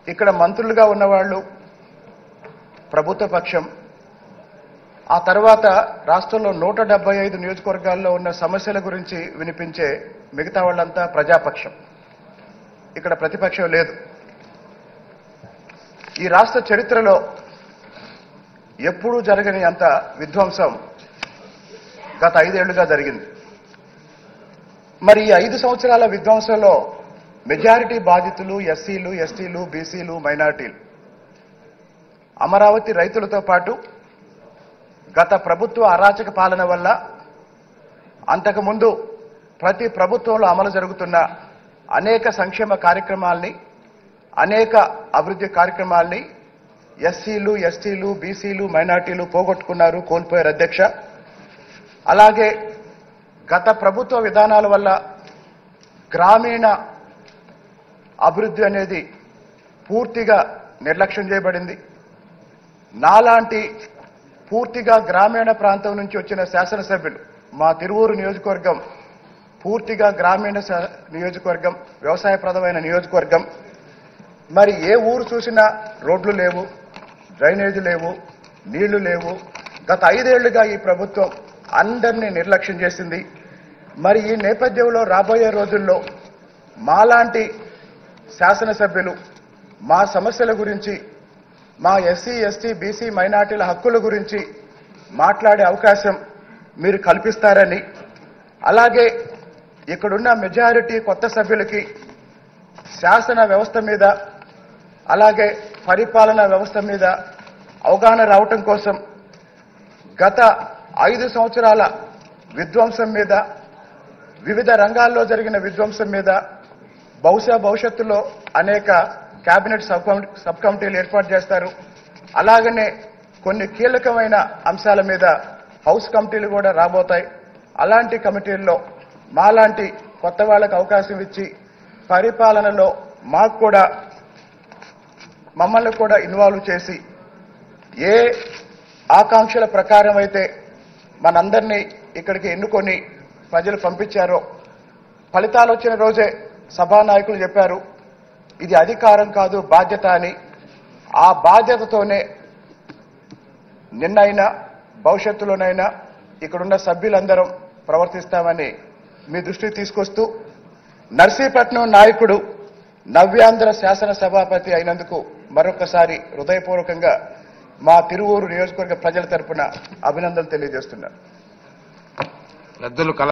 ఇక్కడ మంత్రులుగా ఉన్నవాళ్ళు ప్రభుత్వ పక్షం ఆ తర్వాత రాష్ట్రంలో నూట డెబ్బై ఐదు నియోజకవర్గాల్లో ఉన్న సమస్యల గురించి వినిపించే మిగతా వాళ్ళంతా ప్రజాపక్షం ఇక్కడ ప్రతిపక్షం లేదు ఈ రాష్ట్ర చరిత్రలో ఎప్పుడూ జరగని అంత విధ్వంసం గత ఐదేళ్లుగా జరిగింది మరి ఈ ఐదు సంవత్సరాల విధ్వంసంలో మెజారిటీ బాధితులు ఎస్సీలు ఎస్టీలు బీసీలు మైనార్టీలు అమరావతి రైతులతో పాటు గత ప్రభుత్వ అరాచక పాలన వల్ల అంతకుముందు ప్రతి ప్రభుత్వంలో అమలు జరుగుతున్న అనేక సంక్షేమ కార్యక్రమాల్ని అనేక అభివృద్ధి కార్యక్రమాల్ని ఎస్సీలు ఎస్టీలు బీసీలు మైనార్టీలు పోగొట్టుకున్నారు కోల్పోయారు అధ్యక్ష అలాగే గత ప్రభుత్వ విధానాల వల్ల గ్రామీణ అభివృద్ధి అనేది పూర్తిగా నిర్లక్ష్యం చేయబడింది నాలాంటి పూర్తిగా గ్రామీణ ప్రాంతం నుంచి వచ్చిన శాసనసభ్యులు మా తిరువూరు నియోజకవర్గం పూర్తిగా గ్రామీణ స- నియోజకవర్గం వ్యవసాయప్రదమైన నియోజకవర్గం మరి ఏ ఊరు చూసినా రోడ్లు లేవు డ్రైనేజీ లేవు నీళ్లు లేవు గత ఐదేళ్లుగా ఈ ప్రభుత్వం అందరినీ నిర్లక్ష్యం చేసింది మరి ఈ నేపథ్యంలో రాబోయే రోజుల్లో మాలాంటి శాసనసభ్యులు మా సమస్యల గురించి మా ఎస్సీ ఎస్టీ బీసీ మైనార్టీల హక్కుల గురించి మాట్లాడే అవకాశం మీరు కల్పిస్తారని అలాగే ఇక్కడున్న మెజారిటీ కొత్త సభ్యులకి శాసన వ్యవస్థ మీద అలాగే పరిపాలనా వ్యవస్థ మీద అవగాహన రావటం కోసం గత ఐదు సంవత్సరాల విధ్వంసం మీద వివిధ రంగాల్లో జరిగిన విధ్వంసం మీద బహుశా భవిష్యత్తులో అనేక కేబినెట్ సబ్ కమిటీ సబ్ కమిటీలు ఏర్పాటు చేస్తారు అలాగనే కొన్ని కీలకమైన అంశాల మీద హౌస్ కమిటీలు కూడా రాబోతాయి అలాంటి కమిటీల్లో మాలాంటి కొత్త వాళ్ళకు అవకాశం ఇచ్చి పరిపాలనలో మాకు కూడా మమ్మల్ని కూడా ఇన్వాల్వ్ చేసి ఏ ఆకాంక్షల ప్రకారం అయితే మనందరినీ ఇక్కడికి ఎన్నుకొని ప్రజలు పంపించారో ఫలితాలు వచ్చిన రోజే సభానాయకులు చెప్పారు ఇది అధికారం కాదు బాధ్యత అని ఆ బాధ్యతతోనే నిన్నైనా భవిష్యత్తులోనైనా ఇక్కడున్న సభ్యులందరం ప్రవర్తిస్తామని మీ దృష్టికి తీసుకొస్తూ నర్సీపట్నం నాయకుడు నవ్యాంధ్ర శాసన సభాపతి అయినందుకు మరొకసారి హృదయపూర్వకంగా మా తిరువూరు నియోజకవర్గ ప్రజల తరపున అభినందనలు తెలియజేస్తున్నాను రద్దులు కల